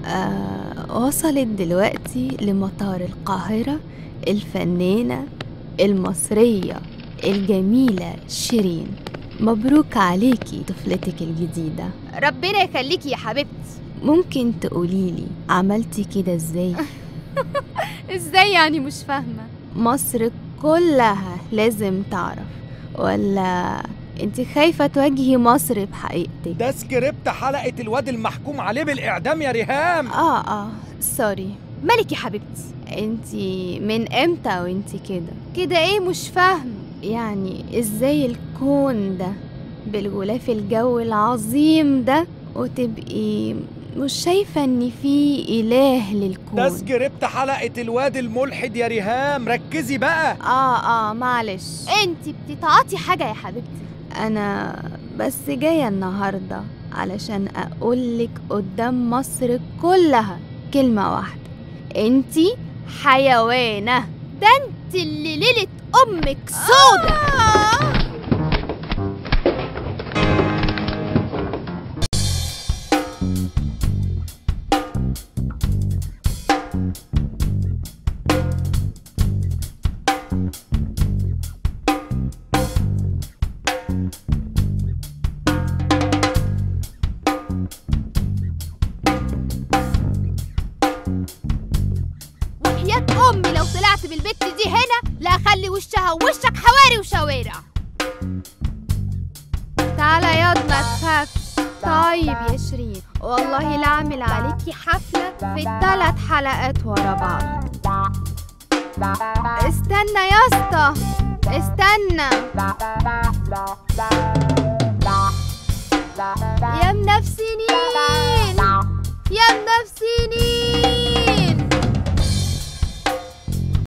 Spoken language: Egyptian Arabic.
آه وصلت دلوقتي لمطار القاهرة الفنانة المصرية الجميلة شيرين مبروك عليكي طفلتك الجديدة ربنا يخليكي يا حبيبتي ممكن تقوليلي عملتي كده ازاي ازاي يعني مش فاهمه مصر كلها لازم تعرف ولا انت خايفة تواجهي مصر بحقيقتك ده سكريبت حلقة الواد المحكوم عليه بالإعدام يا ريهام اه اه سوري مالك يا حبيبتي انت من امتى وانت كده كده ايه مش فاهمه يعني ازاي الكون ده بالغلاف الجو العظيم ده وتبقي مش شايفة ان في اله ده للكون سكريبت حلقة الواد الملحد يا ريهام ركزي بقى اه اه معلش انت بتتعاطي حاجه يا حبيبتي انا بس جاية النهاردة علشان اقولك قدام مصر كلها كلمة واحدة انتي حيوانة ده انت اللي ليله امك سودا وحياة امي لو طلعت بالبت دي هنا لا اخلي وشها ووشك حواري وشوارع تعالى ياض ما تخافش طيب يا شيرين والله لا اعمل عليكي حفلة في الثلاث حلقات ورا بعض استنى يا اسطى استنى يا منفسنين